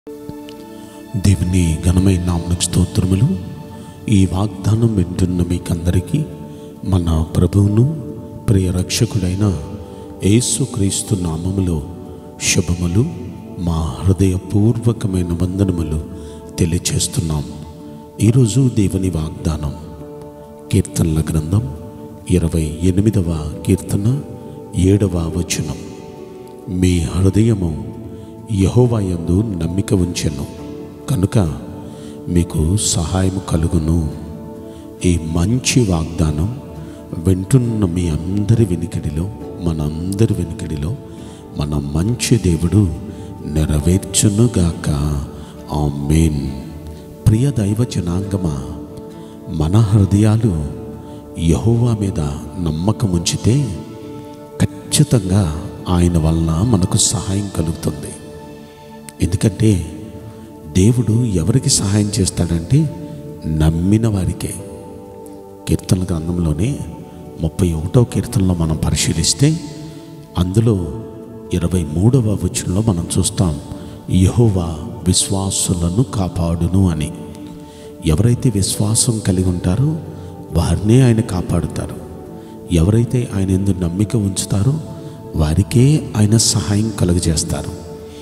దేవుని ఘనమైన నామకు స్తోత్రములు ఈ వాగ్దానం వింటున్న మీకందరికీ మన ప్రభువును ప్రియ రక్షకుడైన యేసుక్రీస్తు నామములో శుభములు మా హృదయపూర్వకమైన వందనములు తెలియచేస్తున్నాం ఈరోజు దేవుని వాగ్దానం కీర్తనల గ్రంథం ఇరవై ఎనిమిదవ కీర్తన ఏడవ వచనం మీ హృదయము యహోవాయందు నమ్మిక ఉంచెను కనుక మీకు సహాయం కలుగును ఈ మంచి వాగ్దానం వింటున్న మీ అందరి వెనుకడిలో మనందరి వెనుకడిలో మన మంచి దేవుడు నెరవేర్చునుగాక ఆమేన్ ప్రియ దైవ జనాంగమా మన హృదయాలు యహోవా మీద నమ్మకం ఉంచితే ఖచ్చితంగా ఆయన వలన మనకు సహాయం కలుగుతుంది ఎందుకంటే దేవుడు ఎవరికి సహాయం చేస్తాడంటే నమ్మిన వారికే కీర్తన గ్రంథంలోనే ముప్పై ఒకటో కీర్తనలో మనం పరిశీలిస్తే అందులో ఇరవై మూడవ వచనంలో మనం చూస్తాం యహోవా విశ్వాసులను కాపాడును అని ఎవరైతే విశ్వాసం కలిగి ఉంటారో వారినే ఆయన కాపాడుతారు ఎవరైతే ఆయన ఎందు నమ్మిక ఉంచుతారో వారికే ఆయన సహాయం కలుగజేస్తారు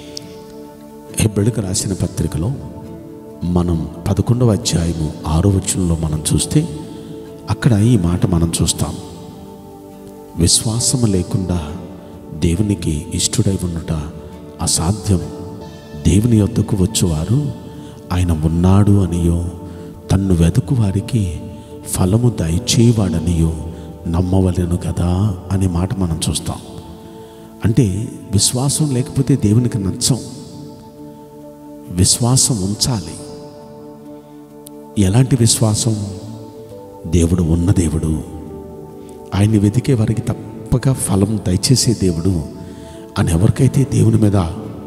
హెబ్బెళకు రాసిన పత్రికలో మనం పదకొండవ అధ్యాయము ఆరో వచనంలో మనం చూస్తే అక్కడ ఈ మాట మనం చూస్తాం విశ్వాసము లేకుండా దేవునికి ఇష్టడై ఉండుట అసాధ్యం దేవుని యొద్దకు వచ్చువారు ఆయన ఉన్నాడు అనియో తన్ను వెతుకు వారికి ఫలము దయచేవాడనియో నమ్మవలెను కదా అనే మాట మనం చూస్తాం అంటే విశ్వాసం లేకపోతే దేవునికి నచ్చం విశ్వాసం ఉంచాలి ఎలాంటి విశ్వాసం దేవుడు ఉన్న దేవుడు ఆయన్ని వెతికే వారికి తప్పక ఫలం దయచేసే దేవుడు అని ఎవరికైతే దేవుని మీద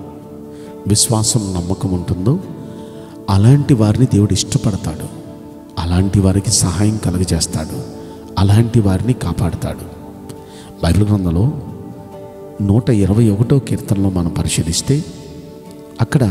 విశ్వాసం నమ్మకం ఉంటుందో అలాంటి వారిని దేవుడు ఇష్టపడతాడు అలాంటి వారికి సహాయం కలుగజేస్తాడు అలాంటి వారిని కాపాడుతాడు బైబిల్ గ్రంథంలో నూట ఇరవై ఒకటో కీర్తనలో మనం పరిశీలిస్తే అక్కడ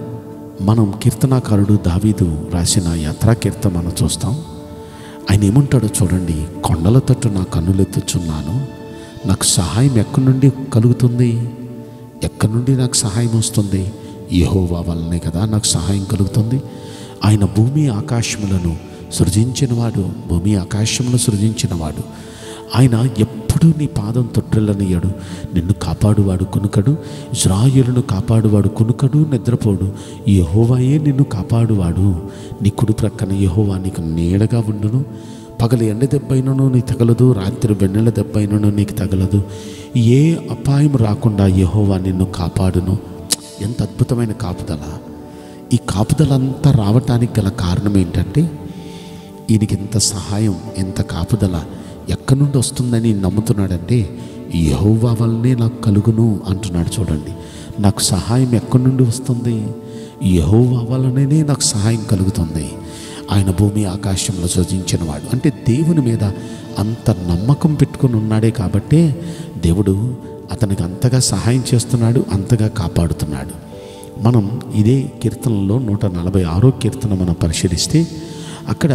మనం కీర్తనాకారుడు దావీదు రాసిన యాత్రా కీర్తన మనం చూస్తాం ఆయన ఏమంటాడో చూడండి కొండల తట్టు నా కన్నులెత్తుచున్నాను నాకు సహాయం ఎక్కడి నుండి కలుగుతుంది ఎక్కడి నుండి నాకు సహాయం వస్తుంది యహోవా వల్లనే కదా నాకు సహాయం కలుగుతుంది ఆయన భూమి ఆకాశములను సృజించినవాడు భూమి ఆకాశమును సృజించినవాడు ఆయన ఎప్పుడూ నీ పాదం తొట్టిల్లనియడు నిన్ను కాపాడువాడు కునుకడు ఇజ్రాయిలను కాపాడువాడు కునుకడు నిద్రపోడు యహోవాయే నిన్ను కాపాడువాడు నీ కుడి ప్రక్కన యహోవా నీకు నీడగా ఉండును పగలు ఎండ దెబ్బైనను నీకు తగలదు రాత్రి వెన్నెల దెబ్బైనను నీకు తగలదు ఏ అపాయం రాకుండా యహోవా నిన్ను కాపాడును ఎంత అద్భుతమైన కాపుదల ఈ కాపుదలంతా రావటానికి గల కారణం ఏంటంటే ఈయనకి ఎంత సహాయం ఎంత కాపుదల ఎక్కడి నుండి వస్తుందని నమ్ముతున్నాడంటే యహోవా వల్లనే నాకు కలుగును అంటున్నాడు చూడండి నాకు సహాయం ఎక్కడి నుండి వస్తుంది యహోవా వల్లనే నాకు సహాయం కలుగుతుంది ఆయన భూమి ఆకాశంలో సృజించినవాడు అంటే దేవుని మీద అంత నమ్మకం పెట్టుకుని ఉన్నాడే కాబట్టే దేవుడు అతనికి అంతగా సహాయం చేస్తున్నాడు అంతగా కాపాడుతున్నాడు మనం ఇదే కీర్తనలో నూట నలభై ఆరో కీర్తన మనం పరిశీలిస్తే అక్కడ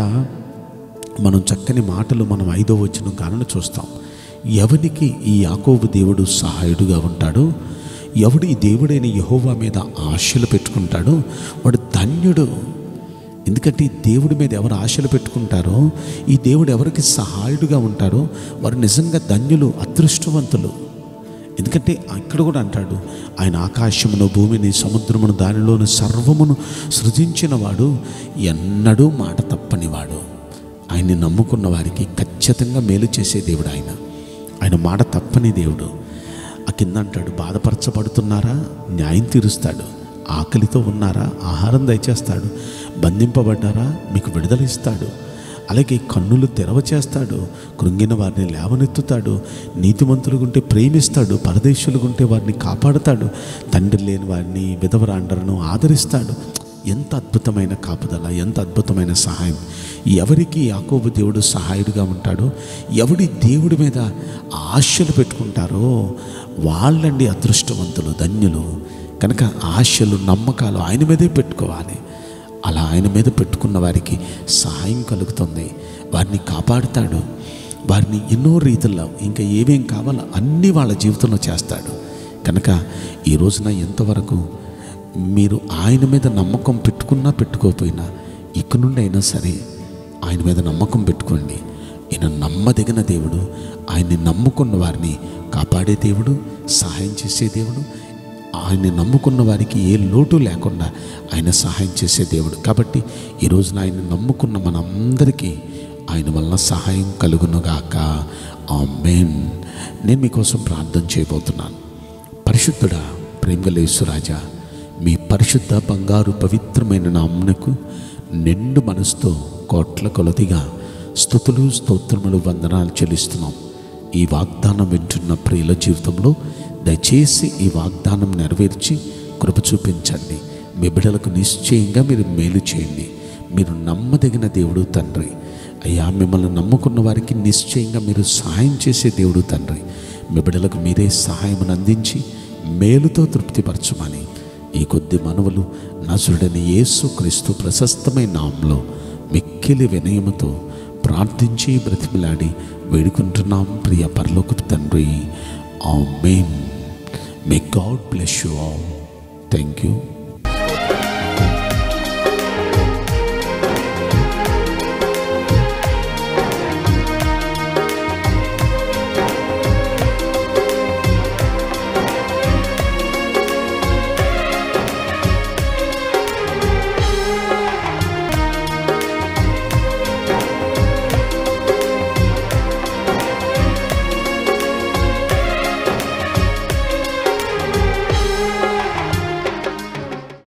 మనం చక్కని మాటలు మనం ఐదో వచ్చిన కారణం చూస్తాం ఎవరికి ఈ యాకోబు దేవుడు సహాయుడుగా ఉంటాడో ఎవడు ఈ దేవుడైన యహోవా మీద ఆశలు పెట్టుకుంటాడో వాడు ధన్యుడు ఎందుకంటే ఈ దేవుడి మీద ఎవరు ఆశలు పెట్టుకుంటారో ఈ దేవుడు ఎవరికి సహాయుడుగా ఉంటారో వారు నిజంగా ధన్యులు అదృష్టవంతులు ఎందుకంటే ఇక్కడ కూడా అంటాడు ఆయన ఆకాశమును భూమిని సముద్రమును దానిలోని సర్వమును సృజించినవాడు ఎన్నడూ మాట తప్పనివాడు ఆయన్ని నమ్ముకున్న వారికి ఖచ్చితంగా మేలు చేసే దేవుడు ఆయన ఆయన మాట తప్పని దేవుడు ఆ కింద అంటాడు బాధపరచబడుతున్నారా న్యాయం తీరుస్తాడు ఆకలితో ఉన్నారా ఆహారం దయచేస్తాడు బంధింపబడ్డారా మీకు విడుదల ఇస్తాడు అలాగే కన్నులు తెరవ చేస్తాడు కృంగిన వారిని లేవనెత్తుతాడు నీతిమంతులుగుంటే ప్రేమిస్తాడు పరదేశులుగుంటే వారిని కాపాడుతాడు తండ్రి లేని వారిని విధవరాండరను ఆదరిస్తాడు ఎంత అద్భుతమైన కాపుదల ఎంత అద్భుతమైన సహాయం ఎవరికి యాకోబు దేవుడు సహాయుడిగా ఉంటాడో ఎవడి దేవుడి మీద ఆశలు పెట్టుకుంటారో వాళ్ళండి అదృష్టవంతులు ధన్యులు కనుక ఆశలు నమ్మకాలు ఆయన మీదే పెట్టుకోవాలి అలా ఆయన మీద పెట్టుకున్న వారికి సహాయం కలుగుతుంది వారిని కాపాడుతాడు వారిని ఎన్నో రీతుల్లో ఇంకా ఏమేం కావాలో అన్నీ వాళ్ళ జీవితంలో చేస్తాడు కనుక ఈ రోజున ఎంతవరకు మీరు ఆయన మీద నమ్మకం పెట్టుకున్నా పెట్టుకోకపోయినా ఇక నుండి అయినా సరే ఆయన మీద నమ్మకం పెట్టుకోండి ఈయన నమ్మదగిన దేవుడు ఆయన్ని నమ్ముకున్న వారిని కాపాడే దేవుడు సహాయం చేసే దేవుడు ఆయన్ని నమ్ముకున్న వారికి ఏ లోటు లేకుండా ఆయన సహాయం చేసే దేవుడు కాబట్టి ఈ రోజున ఆయన నమ్ముకున్న మనందరికీ ఆయన వలన సహాయం కలుగునుగాక ఆమెన్ నేను మీకోసం ప్రార్థన చేయబోతున్నాను పరిశుద్ధుడా ప్రేమగలేశ్వరాజా మీ పరిశుద్ధ బంగారు పవిత్రమైన నామ్నకు నిండు మనసుతో కోట్ల కొలదిగా స్థుతులు స్తోత్రములు వందనాలు చెల్లిస్తున్నాం ఈ వాగ్దానం వింటున్న ప్రియుల జీవితంలో దయచేసి ఈ వాగ్దానం నెరవేర్చి కృప చూపించండి మీ బిడ్డలకు నిశ్చయంగా మీరు మేలు చేయండి మీరు నమ్మదగిన దేవుడు తండ్రి అయ్యా మిమ్మల్ని నమ్ముకున్న వారికి నిశ్చయంగా మీరు సహాయం చేసే దేవుడు తండ్రి మీ బిడ్డలకు మీరే సహాయం అందించి మేలుతో తృప్తిపరచమని ఈ కొద్ది మనవులు నసుడని యేసు క్రీస్తు ప్రశస్తమైన నామంలో మిక్కిలి వినయముతో ప్రార్థించి బ్రతిమిలాడి వేడుకుంటున్నాం ప్రియ పరలోకపు తండ్రి amen may God bless you all thank you